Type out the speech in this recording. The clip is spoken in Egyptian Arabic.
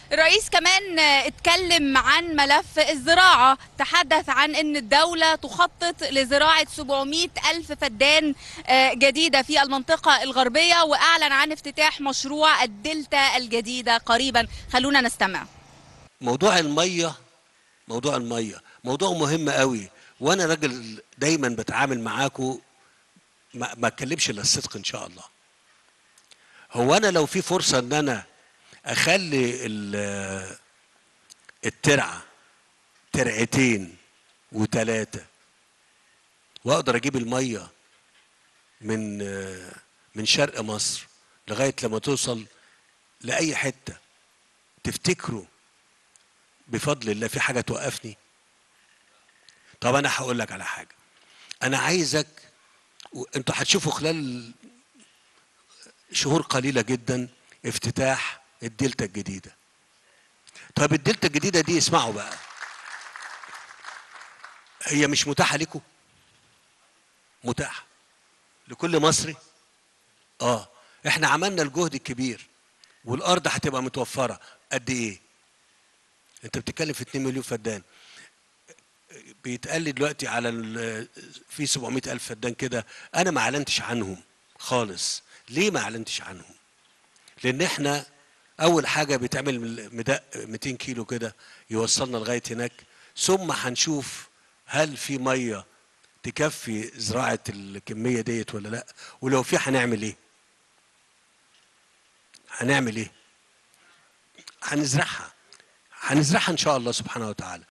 الرئيس كمان اتكلم عن ملف الزراعة تحدث عن أن الدولة تخطط لزراعة 700 ألف فدان آه، جديدة في المنطقة الغربية وأعلن عن افتتاح مشروع الدلتا الجديدة قريبا خلونا نستمع موضوع الميه موضوع الميه موضوع مهم قوي وانا راجل دايما بتعامل معاكم ما ما اتكلمش الا الصدق ان شاء الله هو انا لو في فرصه ان انا اخلي ال- الترعه ترعتين وثلاثه واقدر اجيب الميه من من شرق مصر لغايه لما توصل لاي حته تفتكروا بفضل الله في حاجه توقفني طب انا هقول لك على حاجه انا عايزك و- انتوا هتشوفوا خلال شهور قليله جدا افتتاح الدلتا الجديده طب الدلتا الجديده دي اسمعوا بقى هي مش متاحه لكم متاحه لكل مصري اه احنا عملنا الجهد الكبير والارض هتبقى متوفره قد ايه انت بتتكلم في 2 مليون فدان بيتقال لي دلوقتي على ال- في 700 الف فدان كده انا ما اعلنتش عنهم خالص ليه ما اعلنتش عنهم لان احنا اول حاجه بيتعمل من مدق 200 كيلو كده يوصلنا لغايه هناك ثم هنشوف هل في ميه تكفي زراعه الكميه ديت ولا لا ولو في هنعمل ايه هنعمل ايه هنزرعها هنزرعها ان شاء الله سبحانه وتعالى